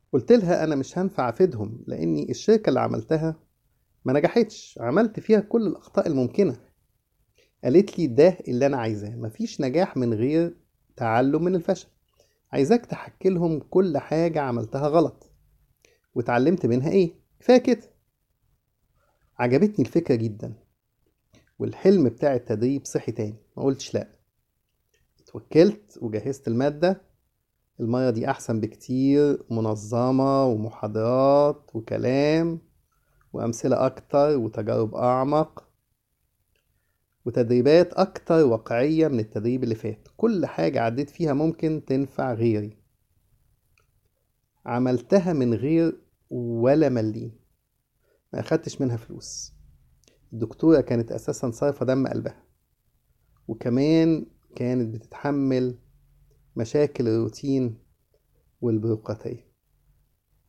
قلت لها أنا مش هنفع أفيدهم لأني الشركة اللي عملتها ما نجحتش عملت فيها كل الأخطاء الممكنة قالت لي ده اللي أنا عايزاه مفيش نجاح من غير تعلم من الفشل عايزاك تحكي لهم كل حاجة عملتها غلط واتعلمت منها ايه كفاية كده عجبتني الفكرة جدا والحلم بتاع التدريب صحي تاني ما قلتش لا اتوكلت وجهزت المادة المرة دي أحسن بكتير منظمة ومحاضرات وكلام وأمثلة أكتر وتجارب أعمق وتدريبات أكتر واقعية من التدريب اللي فات كل حاجة عديت فيها ممكن تنفع غيري عملتها من غير ولا مليم ما أخدتش منها فلوس الدكتورة كانت أساسا صارفة دم قلبها وكمان كانت بتتحمل مشاكل الروتين والبيروقراطية